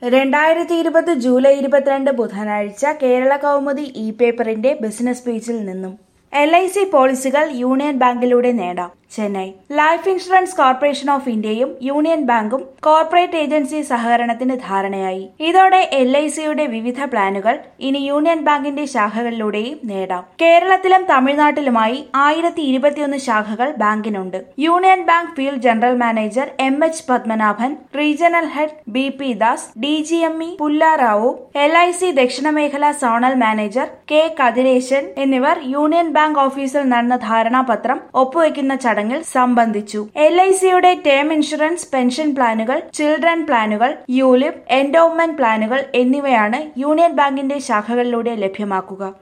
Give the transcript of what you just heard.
രണ്ടായിരത്തി ഇരുപത് ജൂലൈ ഇരുപത്തിരണ്ട് ബുധനാഴ്ച കേരള കൗമുദി ഇ പേപ്പറിന്റെ ബിസിനസ് പേജിൽ നിന്നും എൽ ഐ സി പോളിസികൾ യൂണിയൻ ബാങ്കിലൂടെ നേടാം Chennai Life Insurance Corporation of ഇന്ത്യയും യൂണിയൻ ബാങ്കും കോർപ്പറേറ്റ് ഏജൻസി സഹകരണത്തിന് ധാരണയായി ഇതോടെ എൽ ഐ സിയുടെ വിവിധ പ്ലാനുകൾ ഇനി യൂണിയൻ ബാങ്കിന്റെ ശാഖകളിലൂടെയും നേടാം കേരളത്തിലും തമിഴ്നാട്ടിലുമായി ആയിരത്തി ഇരുപത്തിയൊന്ന് ശാഖകൾ ബാങ്കിനുണ്ട് Union bank field general manager M H Padmanabhan regional head B P Das D G M E Pullarao L I C ദക്ഷിണ മേഖല സോണൽ മാനേജർ കെ കതിരേശൻ എന്നിവർ യൂണിയൻ ബാങ്ക് ഓഫീസിൽ നടന്ന ധാരണാപത്രം ഒപ്പുവെക്കുന്ന ചടങ്ങിൽ സംബന്ധിച്ചു എൽ ഐ സിയുടെ ടേം ഇൻഷുറൻസ് പെൻഷൻ പ്ലാനുകൾ ചിൽഡ്രൻ പ്ലാനുകൾ യൂലിപ് എൻഡോവ്മെന്റ് പ്ലാനുകൾ എന്നിവയാണ് യൂണിയൻ ബാങ്കിന്റെ ശാഖകളിലൂടെ ലഭ്യമാക്കുക